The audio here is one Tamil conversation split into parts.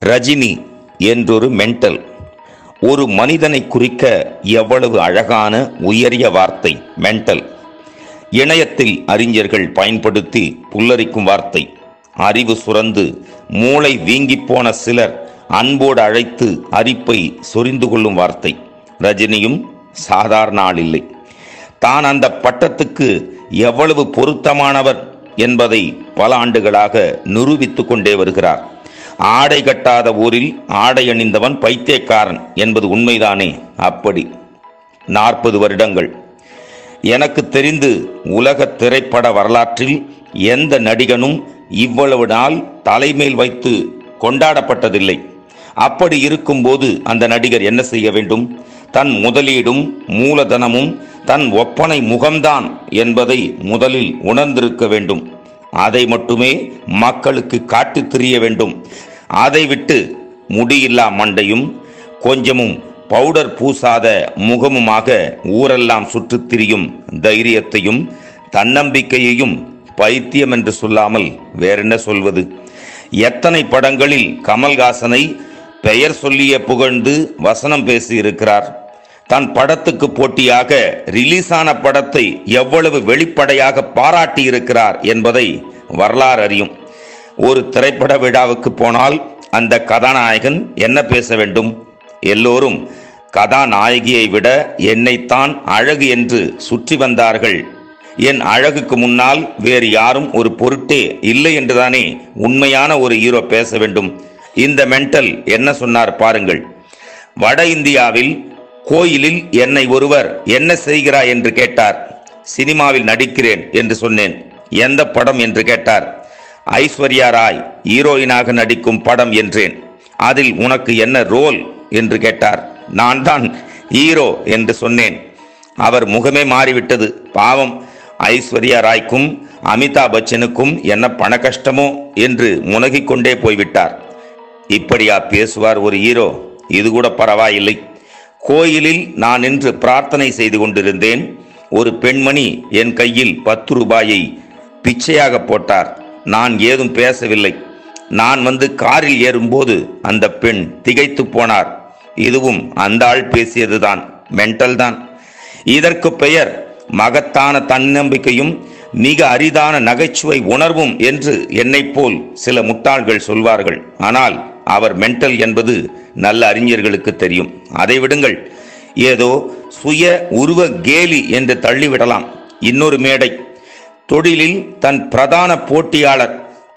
ரஜினி என்றொரு மென்டல் ஒரு மனிதனை குறிக்க எவ்வளவு அழகான உயரிய வார்த்தை மென்டல் இணையத்தில் அறிஞர்கள் பயன்படுத்தி புல்லரிக்கும் வார்த்தை அறிவு சுரந்து மூளை வீங்கிப் போன சிலர் அன்போடு அழைத்து அரிப்பை சொரிந்து கொள்ளும் வார்த்தை ரஜினியும் சாதாரண ஆள் இல்லை தான் அந்த பட்டத்துக்கு எவ்வளவு பொருத்தமானவர் என்பதை பல ஆண்டுகளாக நிரூபித்துக் கொண்டே வருகிறார் ஆடை கட்டாத ஊரில் ஆடை அணிந்தவன் பைத்தியக்காரன் என்பது உண்மைதானே அப்படி நாற்பது வருடங்கள் எனக்கு தெரிந்து உலக திரைப்பட வரலாற்றில் எந்த நடிகனும் இவ்வளவு நாள் தலைமேல் வைத்து கொண்டாடப்பட்டதில்லை அப்படி இருக்கும்போது அந்த நடிகர் என்ன செய்ய வேண்டும் தன் முதலீடும் மூலதனமும் தன் ஒப்பனை முகம்தான் என்பதை முதலில் உணர்ந்திருக்க வேண்டும் அதை மட்டுமே மக்களுக்கு காட்டித் தெரிய வேண்டும் அதை விட்டு முடியில்லா மண்டையும் கொஞ்சமும் பவுடர் பூசாத முகமுமாக ஊரெல்லாம் சுற்றித் திரியும் தைரியத்தையும் தன்னம்பிக்கையையும் பைத்தியம் என்று சொல்லாமல் வேறென்ன சொல்வது எத்தனை படங்களில் கமல்ஹாசனை பெயர் சொல்லிய புகழ்ந்து வசனம் பேசி இருக்கிறார் தன் படத்துக்கு போட்டியாக ரிலீஸ் ஆன படத்தை எவ்வளவு வெளிப்படையாக பாராட்டி இருக்கிறார் என்பதை வரலாறு அறியும் ஒரு திரைப்பட விழாவுக்கு போனால் அந்த கதாநாயகன் என்ன பேச வேண்டும் எல்லோரும் கதாநாயகியை விட என்னைத்தான் அழகு என்று சுற்றி வந்தார்கள் என் அழகுக்கு முன்னால் வேறு யாரும் ஒரு பொருட்டே இல்லை என்றுதானே உண்மையான ஒரு ஹீரோ பேச வேண்டும் இந்த மென்டல் என்ன சொன்னார் பாருங்கள் வட இந்தியாவில் கோயிலில் என்னை ஒருவர் என்ன செய்கிறாய் என்று கேட்டார் சினிமாவில் நடிக்கிறேன் என்று சொன்னேன் எந்த படம் என்று கேட்டார் ஐஸ்வர்யா ராய் ஹீரோயினாக நடிக்கும் படம் என்றேன் அதில் உனக்கு என்ன ரோல் என்று கேட்டார் நான் தான் ஹீரோ என்று சொன்னேன் அவர் முகமே மாறிவிட்டது பாவம் ஐஸ்வர்யா ராய்க்கும் அமிதாப் பச்சனுக்கும் என்ன பண கஷ்டமோ என்று முனகிக் கொண்டே போய்விட்டார் இப்படியா பேசுவார் ஒரு ஹீரோ இது கூட பரவாயில்லை கோயிலில் நான் நின்று பிரார்த்தனை செய்து கொண்டிருந்தேன் ஒரு பெண்மணி என் கையில் பத்து ரூபாயை பிச்சையாக போட்டார் நான் ஏதும் பேசவில்லை நான் வந்து காரில் ஏறும்போது அந்த பெண் திகைத்து போனார் இதுவும் அந்த ஆள் பேசியதுதான் மென்டல் தான் இதற்கு பெயர் மகத்தான தன்னம்பிக்கையும் மிக அரிதான நகைச்சுவை உணர்வும் என்று என்னைப் போல் சில முட்டாள்கள் சொல்வார்கள் ஆனால் அவர் மென்டல் என்பது நல்ல அறிஞர்களுக்கு தெரியும் அதை விடுங்கள் ஏதோ சுய உருவ கேலி என்று தள்ளிவிடலாம் இன்னொரு மேடை தொழிலில் தன் பிரதான போட்டியாளர்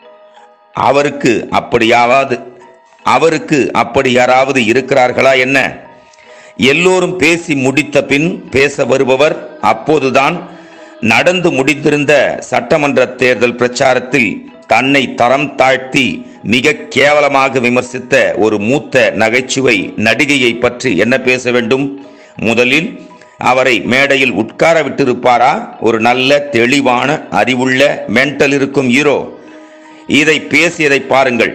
அவருக்கு அப்படியாவது அவருக்கு அப்படி யாராவது இருக்கிறார்களா என்ன எல்லோரும் பேசி முடித்த பின் பேச வருபவர் அப்போதுதான் நடந்து முடிந்திருந்த சட்டமன்ற தேர்தல் பிரச்சாரத்தில் தன்னை தரம் தாழ்த்தி மிக கேவலமாக விமர்சித்த ஒரு மூத்த நகைச்சுவை நடிகையை பற்றி என்ன பேச வேண்டும் முதலில் அவரை மேடையில் உட்கார விட்டிருப்பாரா ஒரு நல்ல தெளிவான அறிவுள்ள மென்டல் இருக்கும் ஹீரோ இதை பேசியதை பாருங்கள்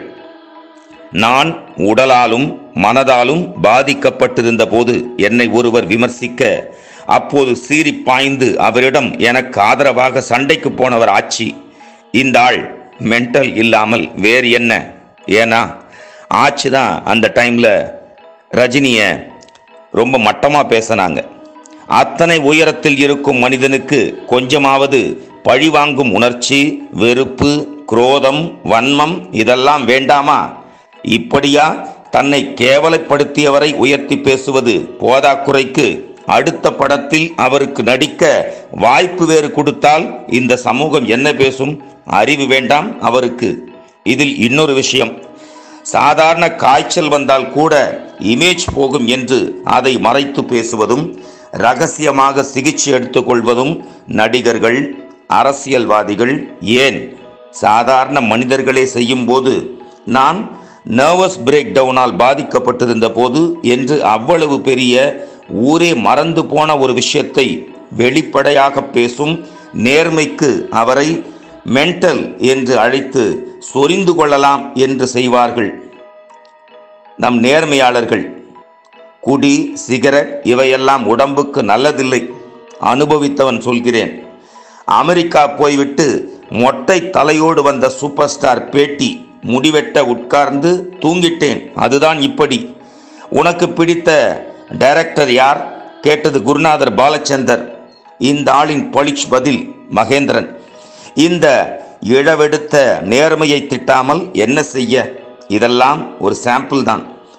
நான் உடலாலும் மனதாலும் பாதிக்கப்பட்டிருந்த போது என்னை ஒருவர் விமர்சிக்க அப்போது சீறி பாய்ந்து அவரிடம் எனக்கு ஆதரவாக சண்டைக்கு போனவர் ஆட்சி இந்த ஆள் மென்டல் இல்லாமல் வேறு என்ன ஏன்னா ஆட்சி தான் அந்த டைமில் ரஜினியை ரொம்ப மட்டமாக பேசினாங்க அத்தனை உயரத்தில் இருக்கும் மனிதனுக்கு கொஞ்சமாவது பழிவாங்கும் உணர்ச்சி வெறுப்பு குரோதம் வன்மம் இதெல்லாம் வேண்டாமா இப்படியா தன்னை கேவலப்படுத்தியவரை உயர்த்தி பேசுவது போதாக்குறைக்கு அடுத்த படத்தில் அவருக்கு நடிக்க வாய்ப்பு வேறு கொடுத்தால் இந்த சமூகம் என்ன பேசும் அறிவு வேண்டாம் அவருக்கு இதில் இன்னொரு விஷயம் சாதாரண காய்ச்சல் வந்தால் கூட இமேஜ் போகும் என்று அதை மறைத்து பேசுவதும் ரகசியமாக சிகிச்சை எடுத்துக்கொள்வதும் நடிகர்கள் அரசியல்வாதிகள் ஏன் சாதாரண மனிதர்களே செய்யும் போது நான் நர்வஸ் பிரேக் டவுனால் பாதிக்கப்பட்டிருந்த போது என்று அவ்வளவு பெரிய ஊரே மறந்து போன ஒரு விஷயத்தை வெளிப்படையாக பேசும் நேர்மைக்கு அவரை மென்டல் என்று அழைத்து சொரிந்து கொள்ளலாம் என்று செய்வார்கள் நம் நேர்மையாளர்கள் குடி சிகரெட் இவையெல்லாம் உடம்புக்கு நல்லதில்லை அனுபவித்தவன் சொல்கிறேன் அமெரிக்கா போய்விட்டு மொட்டை தலையோடு வந்த சூப்பர் ஸ்டார் பேட்டி முடிவெட்ட உட்கார்ந்து தூங்கிட்டேன் அதுதான் இப்படி உனக்கு பிடித்த டைரக்டர் யார் கேட்டது குருநாதர் பாலச்சந்தர் இந்த ஆளின் பொலிச் பதில் மகேந்திரன் இந்த இழவெடுத்த நேர்மையை திட்டாமல் என்ன செய்ய இதெல்லாம் ஒரு சாம்பிள் தான்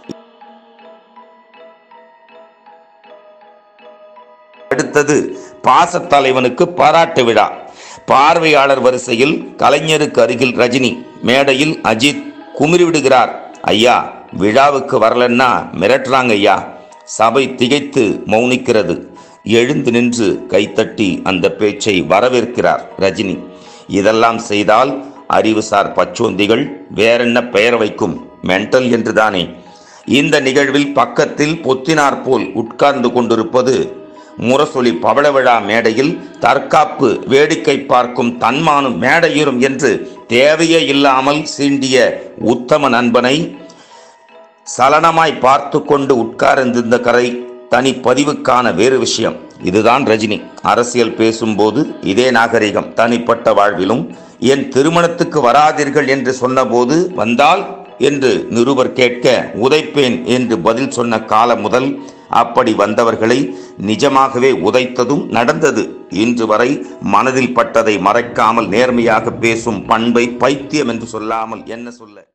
அடுத்தது பாசத்தலைவனுக்கு பாராட்டு விழா பார்வையாளர் வரிசையில் கலைஞருக்கு அருகில் ரஜினி மேடையில் அஜித் குமிறி விடுகிறார் ஐயா விழாவுக்கு வரலன்னா மிரட்டுறாங்க ஐயா சபை திகைத்து மௌனிக்கிறது எழுந்து நின்று கைத்தட்டி அந்த பேச்சை வரவேற்கிறார் ரஜினி இதெல்லாம் செய்தால் அறிவுசார் பச்சோந்திகள் வேறென்ன பெயர் வைக்கும் மென்டல் என்றுதானே இந்த நிகழ்வில் பக்கத்தில் பொத்தினார் போல் உட்கார்ந்து கொண்டிருப்பது முரசொலி பவளவிழா மேடையில் தற்காப்பு வேடிக்கை பார்க்கும் தன்மானும் மேடையுறும் என்று தேவையே இல்லாமல் சீண்டிய உத்தம நண்பனை சலனமாய் பார்த்து கொண்டு உட்கார்ந்திருந்த கரை தனி பதிவுக்கான வேறு விஷயம் இதுதான் ரஜினி அரசியல் பேசும்போது இதே நாகரிகம் தனிப்பட்ட வாழ்விலும் என் திருமணத்துக்கு வராதீர்கள் என்று சொன்னபோது வந்தால் என்று நிருபர் கேட்க உதைப்பேன் என்று பதில் சொன்ன காலம் முதல் அப்படி வந்தவர்களை நிஜமாகவே உதைத்ததும் நடந்தது இன்று வரை மனதில் பட்டதை மறைக்காமல் நேர்மையாக பேசும் பண்பை பைத்தியம் என்று சொல்லாமல் என்ன சொல்ல